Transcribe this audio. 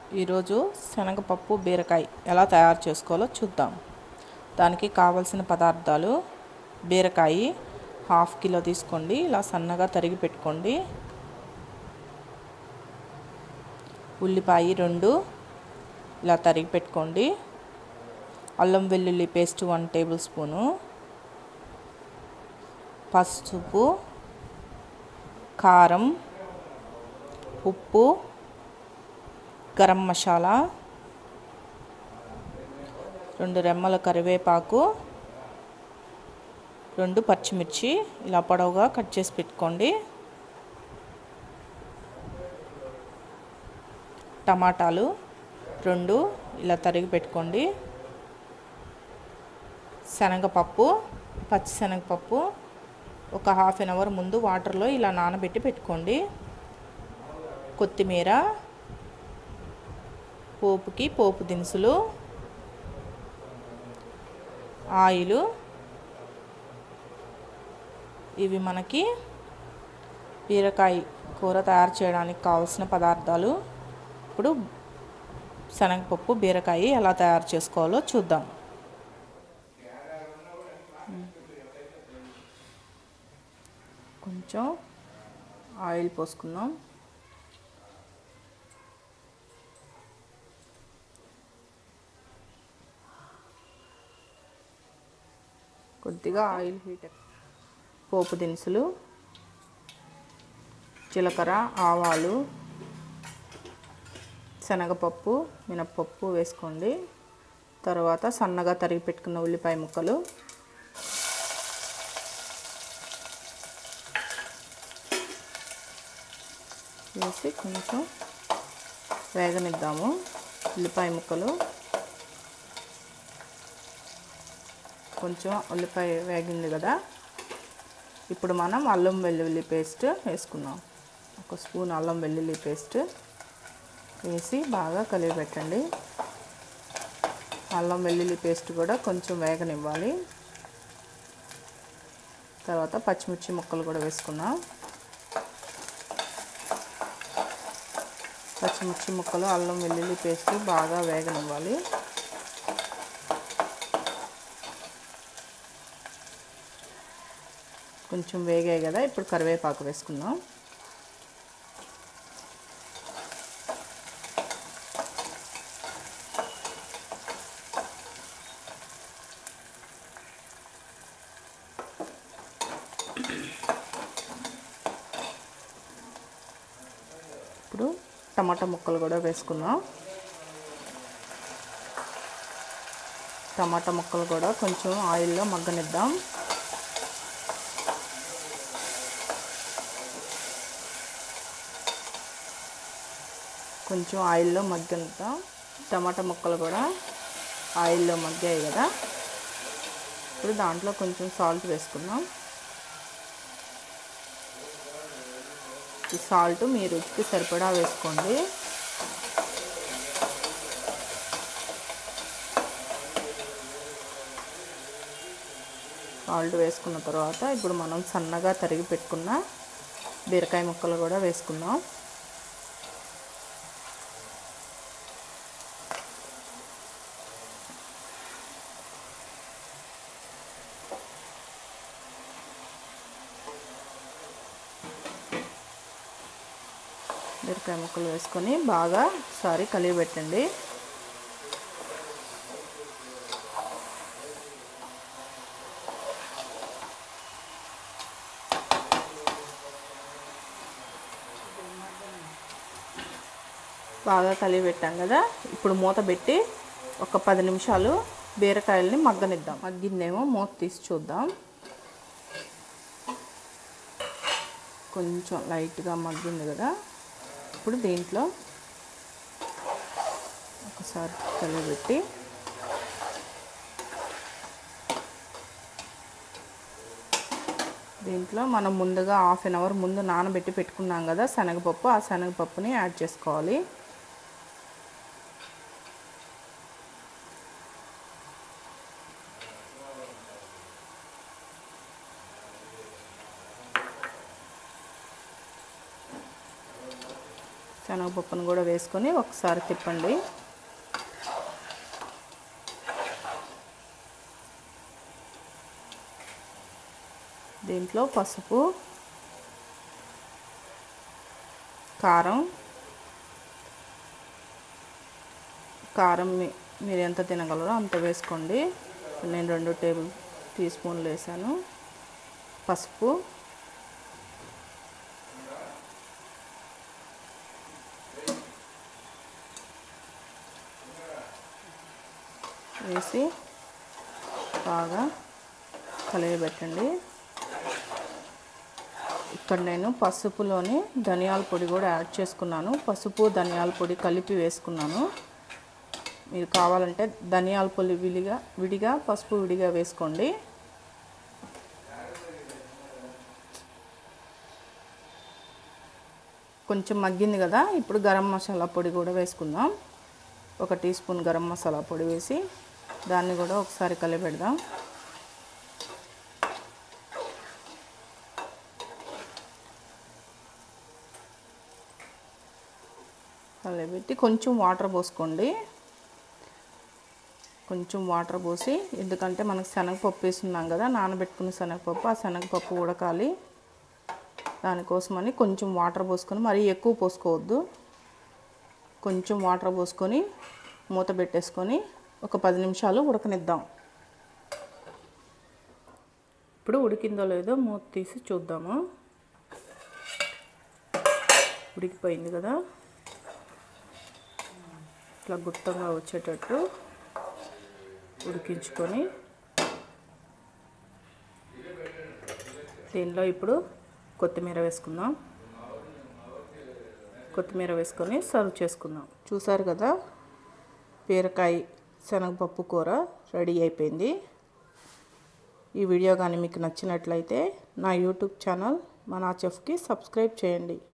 ఈరోజు శనగపప్పు బీరకాయ ఎలా తయారు చేసుకోవాలో చూద్దాం దానికి కావలసిన పదార్థాలు బీరకాయ హాఫ్ కిలో తీసుకోండి ఇలా సన్నగా తరిగి పెట్టుకోండి ఉల్లిపాయ రెండు ఇలా తరిగి పెట్టుకోండి అల్లం వెల్లుల్లి పేస్ట్ వన్ టేబుల్ స్పూను పసుపు కారం ఉప్పు గరం మసాలా రెండు రెమ్మల కరివేపాకు రెండు పచ్చిమిర్చి ఇలా పొడవుగా కట్ చేసి పెట్టుకోండి టమాటాలు రెండు ఇలా తరిగి పెట్టుకోండి శనగపప్పు పచ్చి శనగపప్పు ఒక హాఫ్ అన్ అవర్ ముందు వాటర్లో ఇలా నానబెట్టి పెట్టుకోండి కొత్తిమీర పోపుకి పోపు దినుసులు ఆయిలు ఇవి మనకి బీరకాయ కూర తయారు చేయడానికి కావాల్సిన పదార్థాలు ఇప్పుడు శనగపప్పు బీరకాయ ఎలా తయారు చేసుకోవాలో చూద్దాం కొంచెం ఆయిల్ పోసుకుందాం కొద్దిగా ఆయిల్ హీట్ పోపు దినుసులు జీలకర్ర ఆవాలు శనగపప్పు మినప్పప్పు వేసుకోండి తర్వాత సన్నగా తరిగి పెట్టుకున్న ఉల్లిపాయ ముక్కలు వేసి కొంచెం వేగనిద్దాము ఉల్లిపాయ ముక్కలు కొంచెం ఉల్లిపాయ వేగింది కదా ఇప్పుడు మనం అల్లం వెల్లుల్లి పేస్ట్ వేసుకుందాం ఒక స్పూన్ అల్లం వెల్లుల్లి పేస్ట్ వేసి బాగా కలిపి పెట్టండి అల్లం వెల్లుల్లి పేస్ట్ కూడా కొంచెం వేగనివ్వాలి తర్వాత పచ్చిమిర్చి ముక్కలు కూడా వేసుకున్నాం పచ్చిమిర్చి ముక్కలు అల్లం వెల్లుల్లి పేస్ట్ బాగా వేగనివ్వాలి కొంచెం వేగాయి కదా ఇప్పుడు కరివేపాకు వేసుకుందాం ఇప్పుడు టమాటా ముక్కలు కూడా వేసుకుందాం టమాటా ముక్కలు కూడా కొంచెం ఆయిల్లో మగ్గనిద్దాం కొంచెం ఆయిల్లో మగ్గనిద్దాం టమాటా ముక్కలు కూడా ఆయిల్లో మగ్గాయి కదా ఇప్పుడు దాంట్లో కొంచెం సాల్ట్ వేసుకుందాం ఈ సాల్ట్ మీ రుచికి సరిపడా వేసుకోండి సాల్ట్ వేసుకున్న తర్వాత ఇప్పుడు మనం సన్నగా తరిగి పెట్టుకున్న బీరకాయ ముక్కలు కూడా వేసుకుందాం బీరకాయ ముక్కలు వేసుకొని బాగా ఒకసారి కలిగి పెట్టండి బాగా కలిగి పెట్టాం కదా ఇప్పుడు మూత పెట్టి ఒక పది నిమిషాలు బీరకాయలని మగ్గనిద్దాం మగ్గిందేమో మూత తీసి చూద్దాం కొంచెం లైట్గా మగ్గింది కదా ఇప్పుడు దీంట్లో ఒకసారి కలిపెట్టి దీంట్లో మనం ముందుగా హాఫ్ అన్ అవర్ ముందు నానబెట్టి పెట్టుకున్నాం కదా శనగపప్పు ఆ శనగపప్పుని యాడ్ చేసుకోవాలి శనగపప్పును కూడా వేసుకొని ఒకసారి తిప్పండి దీంట్లో పసుపు కారం కారం మీ మీరు ఎంత తినగలరో అంత వేసుకోండి నేను రెండు టేబుల్ టీ స్పూన్లు వేసాను పసుపు వేసి బాగా కలియబెట్టండి ఇక్కడ నేను పసుపులోని ధనియాల పొడి కూడా యాడ్ చేసుకున్నాను పసుపు ధనియాల పొడి కలిపి వేసుకున్నాను మీరు కావాలంటే ధనియాల పొడి విడిగా విడిగా పసుపు విడిగా వేసుకోండి కొంచెం మగ్గింది కదా ఇప్పుడు గరం మసాలా పొడి కూడా వేసుకుందాం ఒక టీ స్పూన్ గరం మసాలా పొడి వేసి దాన్ని కూడా ఒకసారి కలిపెడదాం కలిపెట్టి కొంచెం వాటర్ పోసుకోండి కొంచెం వాటర్ పోసి ఎందుకంటే మనకు శనగపప్పు వేస్తున్నాం కదా నానబెట్టుకున్న శనగపప్పు ఆ శనగపప్పు ఉడకాలి దానికోసమని కొంచెం వాటర్ పోసుకొని మరీ ఎక్కువ పోసుకోవద్దు కొంచెం వాటర్ పోసుకొని మూత పెట్టేసుకొని ఒక పది నిమిషాలు ఉడకనిద్దాం ఇప్పుడు ఉడికిందో లేదో మూత తీసి చూద్దాము ఉడికిపోయింది కదా ఇట్లా గుత్తంగా వచ్చేటట్టు ఉడికించుకొని దీనిలో ఇప్పుడు కొత్తిమీర వేసుకుందాం కొత్తిమీర వేసుకొని సర్వ్ చేసుకుందాం చూసారు కదా బీరకాయ శనగపప్పు కూర రెడీ అయిపోయింది ఈ వీడియో కానీ మీకు నచ్చినట్లయితే నా యూట్యూబ్ ఛానల్ మనా చెఫ్కి సబ్స్క్రైబ్ చేయండి